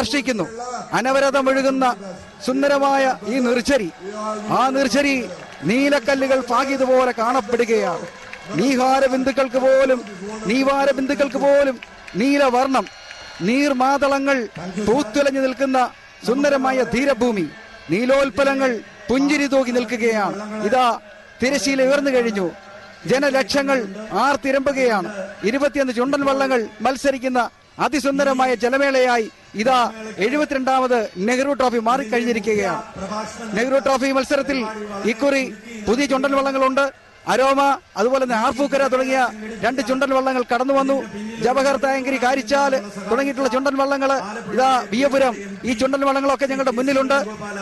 വർഷിക്കുന്നു അനവരതം ഒഴുകുന്ന സുന്ദരമായ ഈ നിർച്ചരി ആ നിർച്ചരി നീലക്കല്ലുകൾ പാകിയതുപോലെ കാണപ്പെടുകയാണ് നീഹാര ബിന്ദുക്കൾക്ക് പോലും നീവാര ബിന്ദുക്കൾക്ക് പോലും നീലവർണം നീർമാതളങ്ങൾ പൂത്തുലഞ്ഞു നിൽക്കുന്ന സുന്ദരമായ ധീരഭൂമി നീലോൽപ്പലങ്ങൾ പുഞ്ചിരി തൂക്കി നിൽക്കുകയാണ് ഇതാ തിരശീല ഉയർന്നു കഴിഞ്ഞു ജനലക്ഷങ്ങൾ ആർത്തിരമ്പുകയാണ് ഇരുപത്തിയൊന്ന് ചുണ്ടൻ വള്ളങ്ങൾ മത്സരിക്കുന്ന അതിസുന്ദരമായ ജലമേളയായി ഇതാ എഴുപത്തിരണ്ടാമത് നെഹ്റു ട്രോഫി മാറിക്കഴിഞ്ഞിരിക്കുകയാണ് നെഹ്റു ട്രോഫി മത്സരത്തിൽ ഇക്കുറി പുതിയ ചുണ്ടൻ വള്ളങ്ങളുണ്ട് അരോമ അതുപോലെ തന്നെ ആർഫൂക്കര തുടങ്ങിയ രണ്ട് ചുണ്ടൻ വള്ളങ്ങൾ കടന്നു വന്നു ജവഹർ തായങ്കരി കാരിച്ചാൽ തുടങ്ങിയിട്ടുള്ള ചുണ്ടൻ വള്ളങ്ങള് ഇതാ വിയപുരം ഈ ചുണ്ടൻ വള്ളങ്ങളൊക്കെ ഞങ്ങളുടെ മുന്നിലുണ്ട്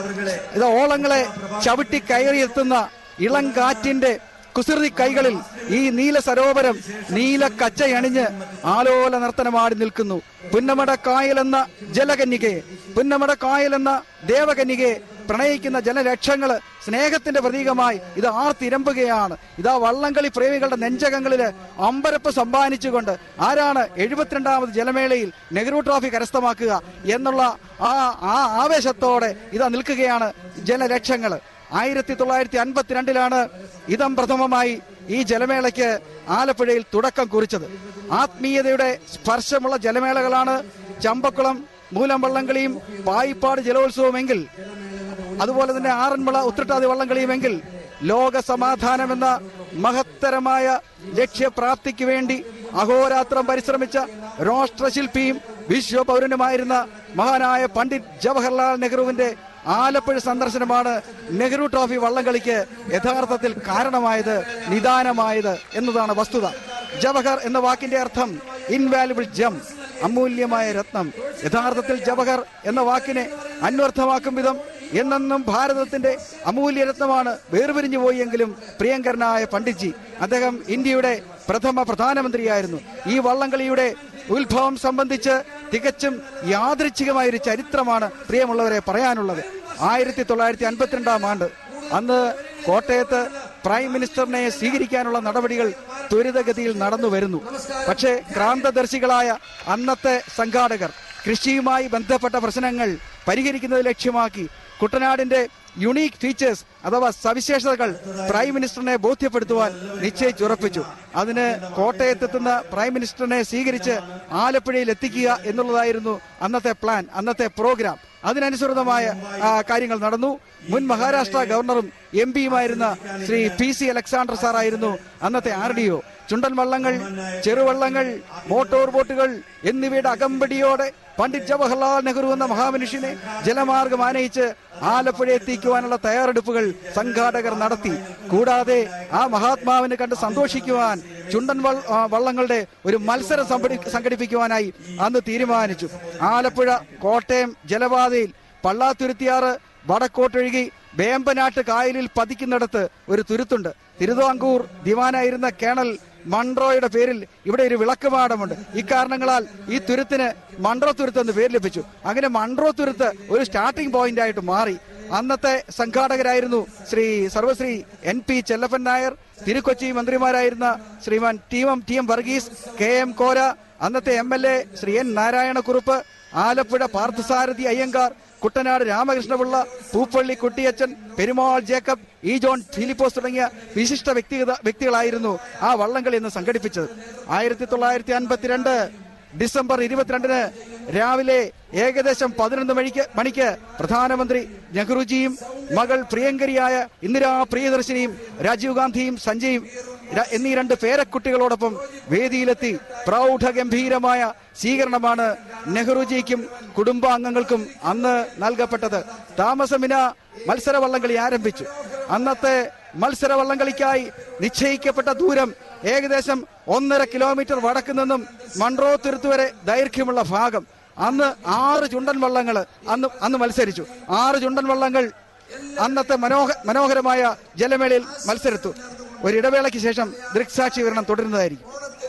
ഇതാ ഓളങ്ങളെ ചവിട്ടി കയറിയെത്തുന്ന ഇളം കാറ്റിന്റെ കുസൃതി കൈകളിൽ ഈ നീല സരോവരം നീല കച്ചയണിഞ്ഞ് ആലോല നർത്തനമാടി നിൽക്കുന്നു പുന്നമട കായൽ എന്ന ജലകന്യകയെ പുന്നമട കായൽ എന്ന ദേവകന്യകയെ പ്രണയിക്കുന്ന ജനലക്ഷങ്ങള് സ്നേഹത്തിന്റെ പ്രതീകമായി ഇത് ആർത്തിരമ്പുകയാണ് ഇതാ വള്ളംകളി പ്രേമികളുടെ നെഞ്ചകങ്ങളില് അമ്പരപ്പ് സമ്മാനിച്ചുകൊണ്ട് ആരാണ് എഴുപത്തിരണ്ടാമത് ജലമേളയിൽ നെഹ്റു ട്രോഫി കരസ്ഥമാക്കുക എന്നുള്ള ആ ആ ആവേശത്തോടെ ഇതാ നിൽക്കുകയാണ് ജനലക്ഷങ്ങള് ആയിരത്തി തൊള്ളായിരത്തി അൻപത്തിരണ്ടിലാണ് ഇതം പ്രഥമമായി ഈ ജലമേളയ്ക്ക് ആലപ്പുഴയിൽ തുടക്കം കുറിച്ചത് ആത്മീയതയുടെ സ്പർശമുള്ള ജലമേളകളാണ് ചമ്പക്കുളം മൂലം വള്ളംകളിയും പായിപ്പാട് ജലോത്സവമെങ്കിൽ അതുപോലെ തന്നെ ആറന്മുള ഉത്രട്ടാതി വള്ളംകളിയുമെങ്കിൽ ലോക സമാധാനം എന്ന മഹത്തരമായ ലക്ഷ്യപ്രാപ്തിക്ക് വേണ്ടി അഹോരാത്രം പരിശ്രമിച്ച രാഷ്ട്രശില്പിയും വിശ്വപൗരനുമായിരുന്ന മഹാനായ പണ്ഡിറ്റ് ജവഹർലാൽ നെഹ്റുവിന്റെ ആലപ്പുഴ സന്ദർശനമാണ് നെഹ്റു ട്രോഫി വള്ളംകളിക്ക് യഥാർത്ഥത്തിൽ കാരണമായത് നിദാനമായത് എന്നതാണ് വസ്തുത ജവഹർ എന്ന വാക്കിന്റെ അർത്ഥം ഇൻവാലുബിൾ ജം അമൂല്യമായ രത്നം യഥാർത്ഥത്തിൽ ജവഹർ എന്ന വാക്കിനെ അന്വർത്ഥമാക്കും വിധം എന്നെന്നും ഭാരതത്തിന്റെ അമൂല്യ രത്നമാണ് വേർപിരിഞ്ഞു പോയെങ്കിലും പ്രിയങ്കരനായ പണ്ഡിറ്റ്ജി അദ്ദേഹം ഇന്ത്യയുടെ പ്രഥമ പ്രധാനമന്ത്രിയായിരുന്നു ഈ വള്ളംകളിയുടെ ഉത്ഭവം സംബന്ധിച്ച് തികച്ചും യാദൃച്ഛികമായ ഒരു ചരിത്രമാണ് പ്രിയമുള്ളവരെ പറയാനുള്ളത് ആയിരത്തി തൊള്ളായിരത്തി അൻപത്തിരണ്ടാം ആണ്ട് അന്ന് കോട്ടയത്ത് പ്രൈം മിനിസ്റ്ററിനെ സ്വീകരിക്കാനുള്ള നടപടികൾ ത്വരിതഗതിയിൽ നടന്നു വരുന്നു പക്ഷേ ക്രാന്തദർശികളായ അന്നത്തെ സംഘാടകർ കൃഷിയുമായി ബന്ധപ്പെട്ട പ്രശ്നങ്ങൾ പരിഹരിക്കുന്നത് ലക്ഷ്യമാക്കി കുട്ടനാടിന്റെ യുണീക്ക് ഫീച്ചേഴ്സ് അഥവാ സവിശേഷതകൾ പ്രൈം മിനിസ്റ്ററിനെ ബോധ്യപ്പെടുത്തുവാൻ നിശ്ചയിച്ചുറപ്പിച്ചു അതിന് കോട്ടയത്തെത്തുന്ന പ്രൈം മിനിസ്റ്ററിനെ സ്വീകരിച്ച് ആലപ്പുഴയിൽ എത്തിക്കുക എന്നുള്ളതായിരുന്നു അന്നത്തെ പ്ലാൻ അന്നത്തെ പ്രോഗ്രാം അതിനനുസൃതമായ ആ, കാര്യങ്ങൾ നടന്നു മുൻ മഹാരാഷ്ട്ര ഗവർണറും എം പിയുമായിരുന്ന ശ്രീ പി സി അലക്സാണ്ടർ സാറായിരുന്നു അന്നത്തെ ആർ ഡി ഒ ചുണ്ടൻ വള്ളങ്ങൾ ചെറുവള്ളങ്ങൾ മോട്ടോർ ബോട്ടുകൾ എന്നിവയുടെ അകമ്പടിയോടെ പണ്ഡിറ്റ് ജവഹർലാൽ നെഹ്റു എന്ന മഹാമനുഷ്യനെ ജലമാർഗം ആനയിച്ച് ആലപ്പുഴ എത്തിക്കുവാനുള്ള തയ്യാറെടുപ്പുകൾ സംഘാടകർ നടത്തി കൂടാതെ ആ മഹാത്മാവിനെ കണ്ട് സന്തോഷിക്കുവാൻ ചുണ്ടൻ വൾ- ആ, വള്ളങ്ങളുടെ ഒരു മത്സരം സംഘടി- സംഘടിപ്പിക്കുവാനായി അന്ന് തീരുമാനിച്ചു ആലപ്പുഴ കോട്ടയം ജലപാതയിൽ പള്ളാത്തുരുത്തിയാറ് വടക്കോട്ടൊഴുകി വേമ്പനാട്ട് കായലിൽ പതിക്കുന്നിടത്ത് ഒരു തുരുത്തുണ്ട് തിരുവിതാംകൂർ ദിവാനായിരുന്ന കേണൽ മൺട്രോയുടെ പേരിൽ ഇവിടെ ഒരു വിളക്കുമാടമുണ്ട് ഇക്കാരണങ്ങളാൽ ഈ തുരുത്തിന് മൺട്രോ തുരുത്ത് എന്ന് പേര് ലഭിച്ചു അങ്ങനെ മൺട്രോ തുരുത്ത് ഒരു സ്റ്റാർട്ടിംഗ് പോയിന്റ് ആയിട്ട് മാറി അന്നത്തെ സംഘാടകരായിരുന്നു ശ്രീ സർവശ്രീ എൻ പി ചെല്ലപ്പൻ നായർ തിരുക്കൊച്ചി മന്ത്രിമാരായിരുന്ന Shriman T M T M Varghese K M Kora അന്നത്തെ M L A Shri N Narayanakurup Alappuzha Parthasarathy Iyengar Kuttanad Ramakrishnapillai Poopally Kuttiyachan Perumal Jacob E John Philipose തുടങ്ങിയ വിശിഷ്ട വ്യക്തിഗത വ്യക്തികളായിരുന്നു ആ വള്ളംകളി എന്ന് സംഘടിപ്പിച്ചത് ആയിരത്തി തൊള്ളായിരത്തി അൻപത്തിരണ്ട് ഡിസംബർ ഇരുപത്തിരണ്ടിന് രാവിലെ ഏകദേശം പതിനൊന്ന് മണിക്ക് മണിക്ക് പ്രധാനമന്ത്രി നെഹ്റുജിയും മകൾ പ്രിയങ്കരിയായ ഇന്ദിരാ പ്രിയദർശിനിയും രാജീവ് ഗാന്ധിയും സഞ്ജയും ര- എന്നീ രണ്ട് പേരക്കുട്ടികളോടൊപ്പം വേദിയിലെത്തി പ്രൗഢഗംഭീരമായ സ്വീകരണമാണ് നെഹ്റുജിക്കും കുടുംബാംഗങ്ങൾക്കും അന്ന് നൽകപ്പെട്ടത് താമസമിന മത്സര വള്ളംകളി ആരംഭിച്ചു അന്നത്തെ മത്സര വള്ളംകളിക്കായി നിശ്ചയിക്കപ്പെട്ട ദൂരം ഏകദേശം ഒന്നര കിലോമീറ്റർ വടക്ക് നിന്നും മൺട്രോ തുരുത്ത് വരെ ദൈർഘ്യമുള്ള ഭാഗം അന്ന് ആറ് ചുണ്ടൻ വള്ളങ്ങൾ അന്ന് അന്ന് മത്സരിച്ചു ആറ് ചുണ്ടൻ വള്ളങ്ങൾ അന്നത്തെ മനോഹ മനോഹരമായ ജലമേളയിൽ മത്സരത്തു ഒരിടവേളയ്ക്ക് ശേഷം ദൃക്സാക്ഷി വിവരണം തുടരുന്നതായിരിക്കും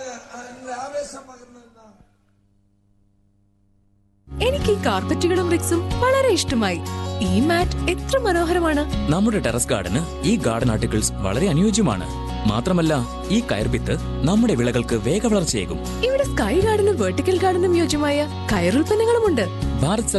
എനിക്ക് ഈ കാർപ്പറ്റുകളും റിക്സും വളരെ ഇഷ്ടമായി ഈ മാറ്റ് എത്ര മനോഹരമാണ് നമ്മുടെ ടെറസ് ഗാർഡന് ഈ ഗാർഡൻ ആർട്ടിക്കിൾസ് വളരെ അനുയോജ്യമാണ് മാത്രമല്ല ഈ കയർഭിത്ത് നമ്മുടെ വിളകൾക്ക് വേഗവളർച്ചയേകും ഇവിടെ സ്കൈ ഗാർഡനും വെർട്ടിക്കൽ ഗാർഡനും യോജ്യമായ കയറുൽപ്പന്നങ്ങളുമുണ്ട് ഭാരത്